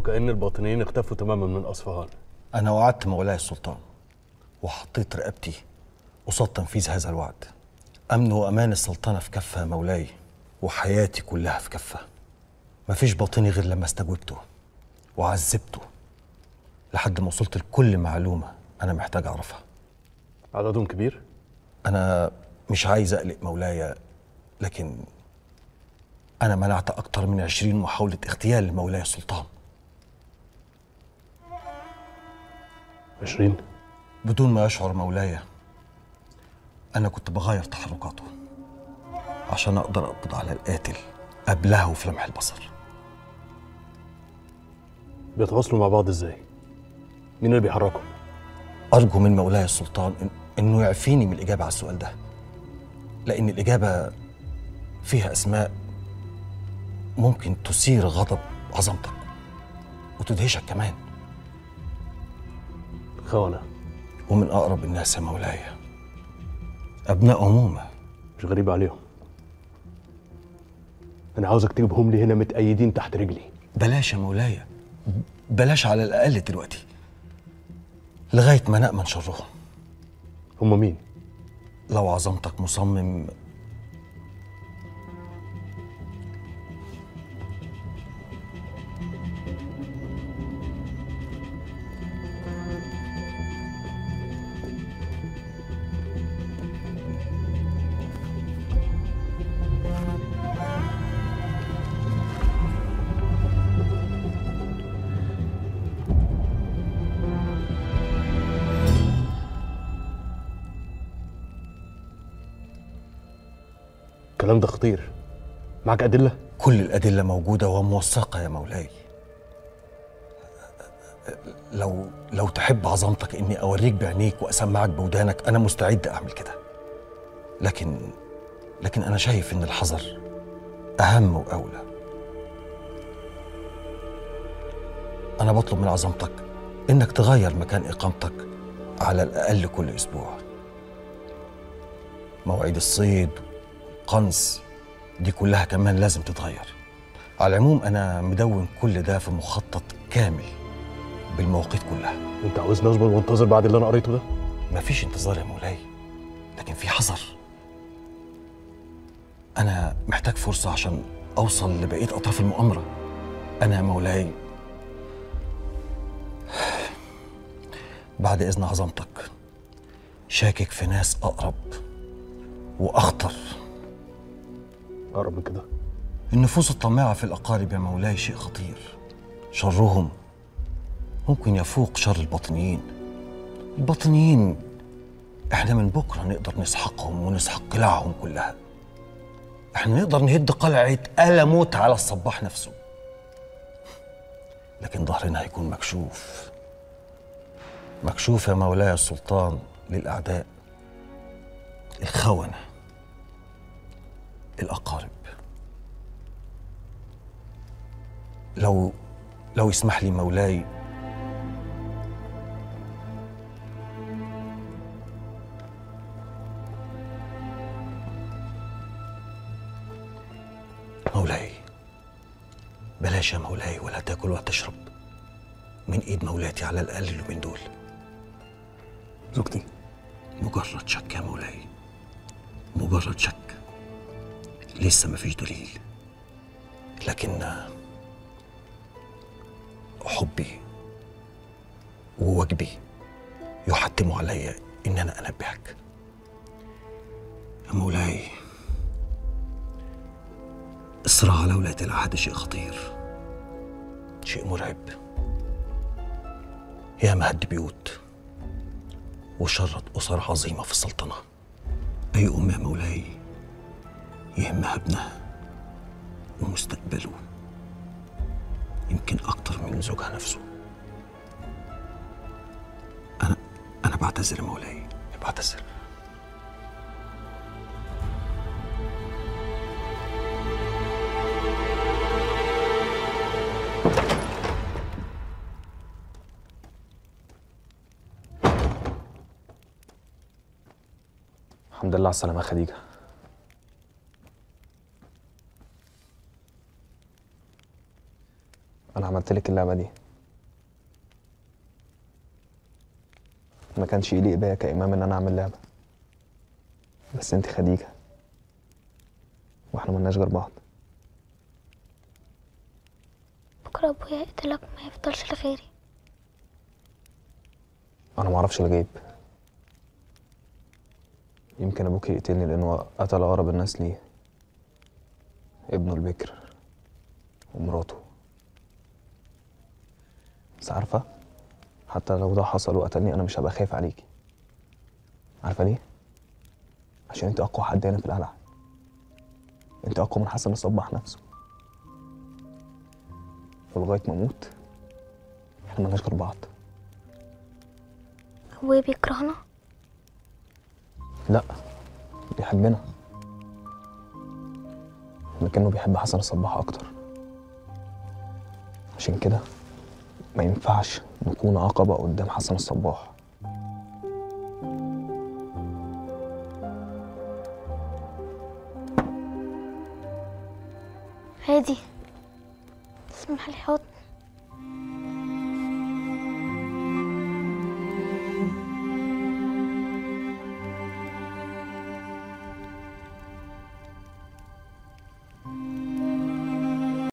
وكأن الباطنيين اختفوا تماما من أصفهان أنا وعدت مولاي السلطان وحطيت رقبتي قصاد تنفيذ هذا الوعد أمن وأمان السلطنة في كفة مولاي وحياتي كلها في كفة مفيش باطني غير لما استجوبته وعذبته لحد ما وصلت لكل معلومة أنا محتاج أعرفها عددهم كبير أنا مش عايز أقلق مولاي لكن أنا منعت أكتر من عشرين محاولة اغتيال لمولاي السلطان عشرين بدون ما يشعر مولاي أنا كنت بغير تحركاته عشان أقدر أقبض على القاتل قبله في لمح البصر بيتواصلوا مع بعض ازاي مين اللي بيحركهم أرجو من مولاي السلطان إن إنه يعفيني من الإجابة على السؤال ده لأن الإجابة فيها أسماء ممكن تثير غضب عظمتك وتدهشك كمان خونة ومن أقرب الناس يا مولاي أبناء عمومة مش غريب عليهم أنا عاوزك تجيبهم لي هنا متأيدين تحت رجلي بلاش يا مولاي بلاش على الأقل دلوقتي لغاية ما نأمن شرهم هم مين؟ لو عظمتك مصمم الكلام ده خطير معاك أدلة؟ كل الأدلة موجودة وموثقة يا مولاي لو لو تحب عظمتك إني أوريك بعينيك وأسمعك بودانك أنا مستعد أعمل كده لكن لكن أنا شايف إن الحذر أهم وأولى أنا بطلب من عظمتك إنك تغير مكان إقامتك على الأقل كل أسبوع مواعيد الصيد قنص دي كلها كمان لازم تتغير على العموم أنا مدون كل ده في مخطط كامل بالمواقيت كلها أنت عاوزني أصبر وانتظر بعد اللي أنا قريته ده؟ مفيش انتظار يا مولاي لكن في حذر أنا محتاج فرصة عشان أوصل لبقية أطراف المؤامرة أنا يا مولاي بعد إذن عظمتك شاكك في ناس أقرب وأخطر أقرب من كده النفوس الطامعة في الأقارب يا مولاي شيء خطير شرهم ممكن يفوق شر الباطنيين الباطنيين احنا من بكرة نقدر نسحقهم ونسحق قلاعهم كلها احنا نقدر نهد قلعة ألموت على الصباح نفسه لكن ظهرنا هيكون مكشوف مكشوف يا مولاي السلطان للأعداء الخونة الأقارب لو لو يسمح لي مولاي مولاي بلاش يا مولاي ولا تاكل ولا تشرب من ايد مولاتي على الاقل اليومين دول زوجتي مجرد شك يا مولاي مجرد شك لسه مفيش دليل لكن حبي وواجبي يحتم علي ان انا انبهك يا مولاي الصراع على ولاية العهد شيء خطير شيء مرعب يا مهد بيوت وشرد أسر عظيمة في السلطنة أي أم يا مولاي يهمها ابنها ومستقبله يمكن أكتر من زوجها نفسه أنا أنا بعتذر يا مولاي بعتذر الحمد لله على السلامة يا خديجة انا عملت لك اللعبه دي ما كانش يليق بيا كامام ان انا اعمل لعبه بس انت خديجه واحنا ملناش غير بعض بكرة أبويا يقتلك ما يفضلش لغيري انا ما اعرفش الغيب يمكن ابوك يقتلني لانه قتل اقرب الناس ليه ابنه البكر ومراته بس عارفه حتى لو ده حصل وقتلني انا مش هبقى خايف عليكي عارفه ليه عشان انت اقوى حد هنا في القلعه انت اقوى من حسن الصباح نفسه ولغايه ما اموت احنا ملناش غير بعض أبويا بيكرهنا لا بيحبنا لكنه بيحب حسن الصباح اكتر عشان كده ما ينفعش نكون عقبة قدام حسن الصباح عادي تسمح لي حضن